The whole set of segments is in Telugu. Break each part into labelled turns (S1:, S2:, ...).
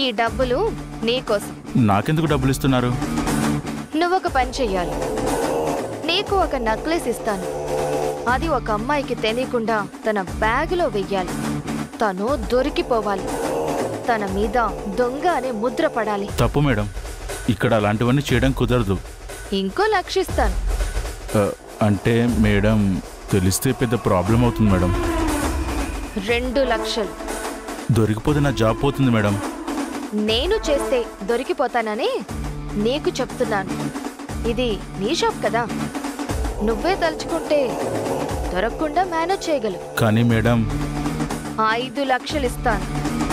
S1: ఈ డబ్బులు నీకోసం
S2: నాకెందుకు డబ్బులు ఇస్తున్నారు
S1: నువ్వు ఒక పని చెయ్యాలి నీకు ఒక నక్లెస్ ఇస్తాను అది ఒక అమ్మాయికి తెలియకుండా తన బ్యాగులో వెయ్యాలి తను దొరికిపోవాలి తన మీద దొంగ అనే ముద్ర పడాలి
S2: తప్పు మేడం ఇక్కడ అలాంటివన్నీ చేయడం కుదరదు
S1: ఇంకో లక్షిస్తాను
S2: ఆ, అంటే మేడం తెలిస్తే పెద్ద ప్రాబ్లం అవుతుంది మేడం
S1: రెండు లక్షలు
S2: దొరికిపోతే నా జాబ్ పోతుంది మేడం
S1: నేను చేస్తే దొరికిపోతానని నీకు చెప్తున్నాను ఇది నీ షాప్ కదా నువ్వే తలుచుకుంటే దొరకకుండా మేనేజ్ చేయగలవు
S2: కానీ మేడం
S1: ఐదు లక్షలు ఇస్తాను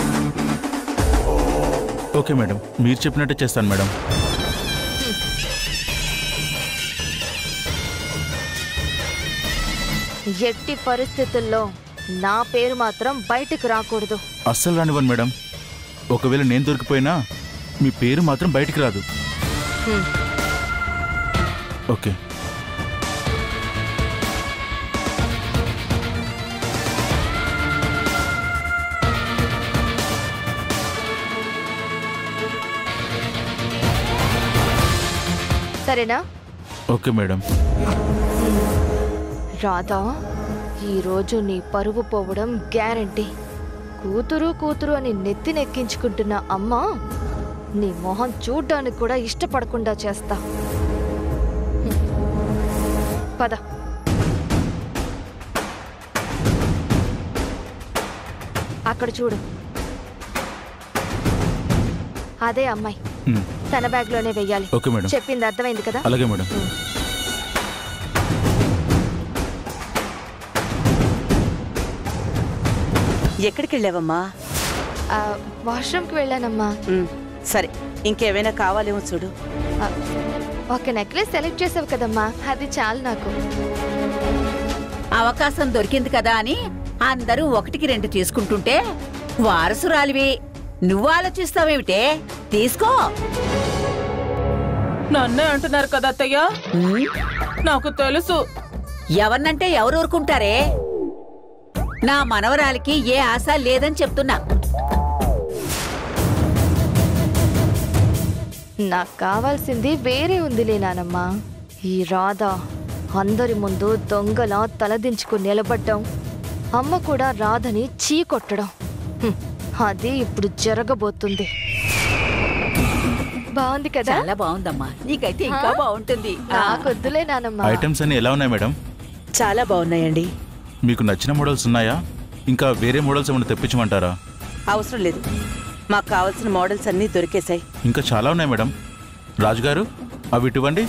S2: ఓకే మేడం మీరు చెప్పినట్టే చేస్తాను మేడం
S1: ఎట్టి పరిస్థితుల్లో నా పేరు మాత్రం బయటికి రాకూడదు
S2: అస్సలు రానివ్వను మేడం ఒకవేళ నేను దొరికిపోయినా మీ పేరు మాత్రం బయటికి రాదు
S1: హ్మ్.
S2: ఓకే
S1: సరేనా
S2: ఓకే మేడం
S1: రాధా ఈరోజు నీ పరువు పోవడం గ్యారంటీ కూతురు కూతురు అని నెత్తినెక్కించుకుంటున్న అమ్మ నీ మొహం చూడ్డానికి కూడా ఇష్టపడకుండా చేస్తా హ్మ్. పద అక్కడ చూడు అదే అమ్మాయి
S2: ఉమ్,
S1: తన బ్యాగ్లోనే వెయ్యాలి
S2: ఓకే మేడం
S1: చెప్పింది అర్థమైంది కదా
S2: అలాగే మేడం
S3: ఎక్కడికి వెళ్ళావమ్మా
S1: ఆ, వాష్రూమ్కి వెళ్ళానమ్మా
S3: ఉమ్, సరే ఇంకేమైనా కావాలేమో చూడు
S1: ఆ, ఒక నెక్లెస్ సెలెక్ట్ చేసావు కదమ్మా అది చాలు నాకు
S4: అవకాశం దొరికింది కదా అని అందరూ ఒకటికి రెండు తీసుకుంటుంటే వారసురాలివి నువ్వు ఆలోచిస్తావేమిటే తీసుకో
S5: నన్నే అంటున్నారు కదా అత్తయ్య
S4: ఉమ్,
S5: నాకు తెలుసు
S4: ఎవరినంటే ఎవరు ఊరుకుంటారే నా మనవరాలికి ఏ ఆశ లేదని చెప్తున్నా
S1: నాకు కావాల్సింది వేరే ఉందిలే నానమ్మా ఈ రాధ అందరి ముందు దొంగలా తలదించుకుని నిలబడ్డం అమ్మ కూడా రాధని చీ కొట్టడం హ్మ్, అది ఇప్పుడు జరగబోతుంది బాగుంది కదా
S4: చాలా బాగుందమ్మా నీకైతే ఇంకా
S1: ఆ?
S4: బాగుంటుంది ఆ.
S1: నాకొద్దులే నానమ్మా
S2: ఐటమ్స్ అన్ని ఎలా ఉన్నాయి మేడం
S3: చాలా బాగున్నాయండి
S2: మీకు నచ్చిన మోడల్స్ ఉన్నాయా ఇంకా వేరే మోడల్స్ ఏమైనా తెప్పించమంటారా
S3: అవసరం లేదు మాకు కావాల్సిన మోడల్స్ అన్నీ దొరికేశాయి
S2: ఇంకా చాలా ఉన్నాయి మేడం రాజుగారు అవి ఇటువంటి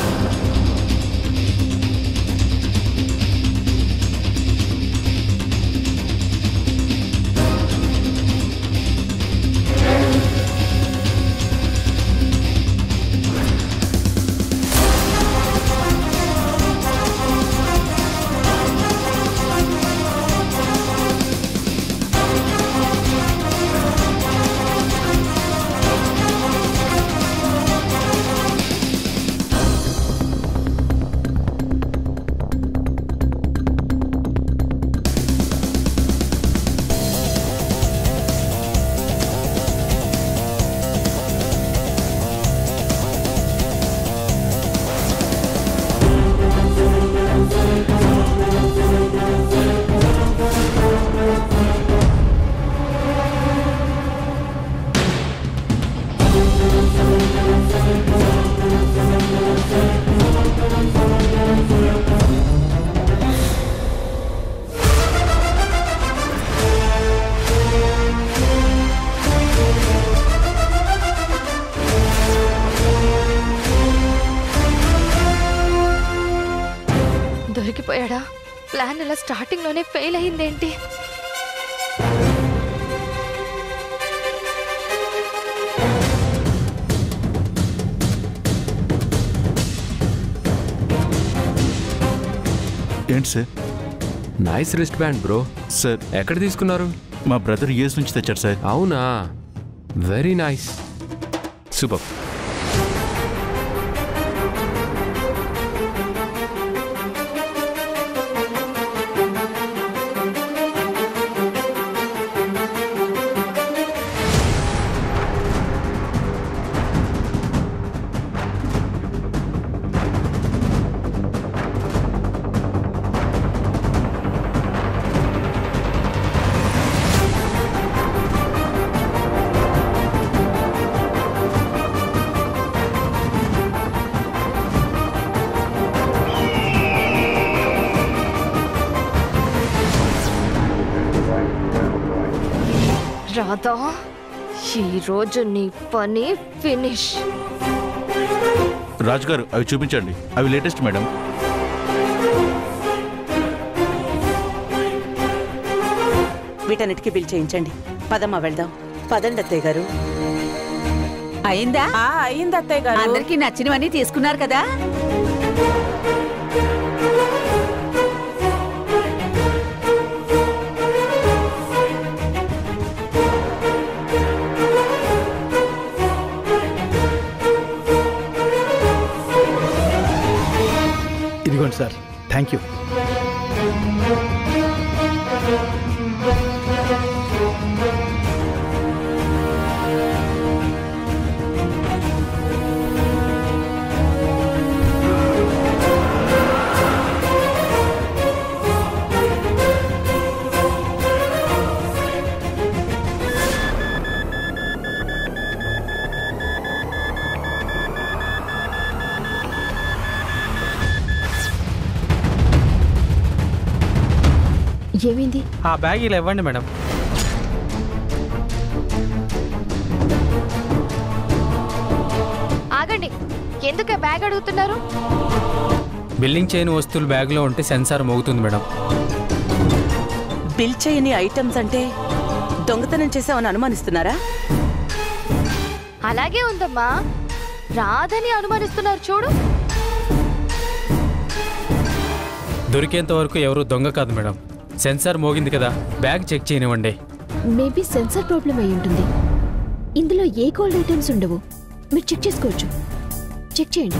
S1: దొరికిపోయాడా ప్లాన్ ఇలా స్టార్టింగ్ లోనే ఫెయిల్ అయిందేంటి
S2: ఏంటి sir
S6: nice wrist band bro
S2: sir
S6: ఎక్కడ తీసుకున్నారు
S2: మా బ్రదర్ యూఎస్ నుంచి తెచ్చారు సార్
S6: అవునా వెరీ నైస్ సూపర్
S1: రాధా ఈరోజు నీ పని ఫినిష్
S2: రాజు గారు అవి చూపించండి అవి లేటెస్ట్ మేడం
S3: వీటన్నిటికీ బిల్ చేయించండి పదమ్మా వెళ్దాం పదండి అత్తయ్య గారు
S4: అయిందా
S5: ఆ అయింది అత్తయ్య గారు
S4: అందరికి నచ్చినవన్నీ తీసుకున్నారు కదా
S7: ఇదిగోండి సార్ థ్యాంక్ యూ
S1: ఏమైంది
S8: ఆ బ్యాగ్ ఇలా ఇవ్వండి మేడం
S1: ఆగండి ఎందుకే బ్యాగ్ అడుగుతున్నారు
S8: బిల్లింగ్ చేయని వస్తువులు బ్యాగ్లో ఉంటే సెన్సార్ మోగుతుంది మేడం
S3: బిల్ చేయని ఐటమ్స్ అంటే దొంగతనం చేసామని అనుమానిస్తున్నారా
S1: అలాగే ఉందమ్మా రాదని అనుమానిస్తున్నారు చూడు
S8: దొరికేంత వరకు ఎవరు దొంగ కాదు మేడం సెన్సార్ మోగింది కదా బ్యాగ్ చెక్ చేయనివ్వండి
S9: మేబీ సెన్సార్ ప్రాబ్లం అయి ఉంటుంది ఇందులో ఏ గోల్డ్ ఐటమ్స్ ఉండవు మీరు చెక్ చేసుకోవచ్చు చెక్ చేయండి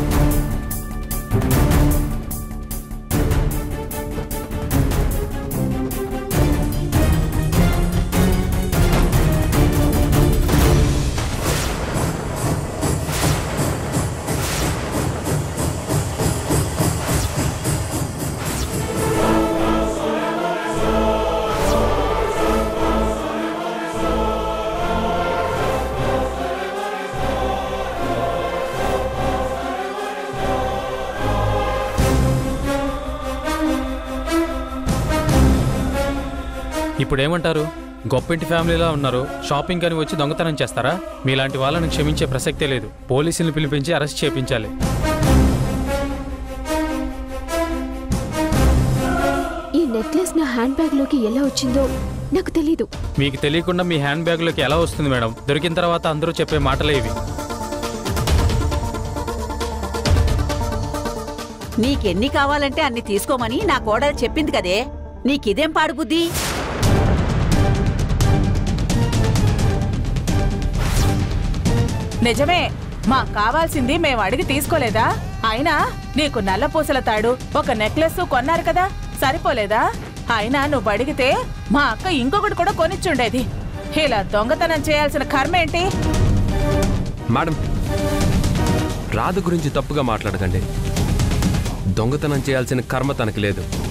S8: ఇప్పుడు ఏమంటారు గొప్పింటి ఫ్యామిలీలా ఉన్నారు షాపింగ్ అని వచ్చి దొంగతనం చేస్తారా మీలాంటి వాళ్ళని క్షమించే ప్రసక్తే లేదు పోలీసుల్ని పిలిపించి అరెస్ట్ చేయించాలి
S9: ఈ నెక్లెస్ నా హ్యాండ్ బ్యాగ్ లోకి ఎలా వచ్చిందో నాకు తెలీదు
S8: మీకు తెలియకుండా మీ హ్యాండ్ బ్యాగ్లోకి ఎలా వస్తుంది మేడం దొరికిన తర్వాత అందరూ చెప్పే మాటలే ఇవి
S4: నీకెన్ని కావాలంటే అన్ని తీసుకోమని నా కోడలు చెప్పింది కదే నీకిదేం పాడు బుద్ధి
S5: నిజమే మాకు కావాల్సింది మేము అడిగి తీసుకోలేదా అయినా నీకు నల్ల పూసల తాడు ఒక నెక్లెస్ కొన్నారు కదా సరిపోలేదా అయినా నువ్వు అడిగితే మా అక్క ఇంకొకటి కూడా కొనిచ్చుండేది ఇలా దొంగతనం చేయాల్సిన కర్మ ఏంటి
S6: మేడం రాధ గురించి తప్పుగా మాట్లాడకండి దొంగతనం చేయాల్సిన కర్మ తనకి లేదు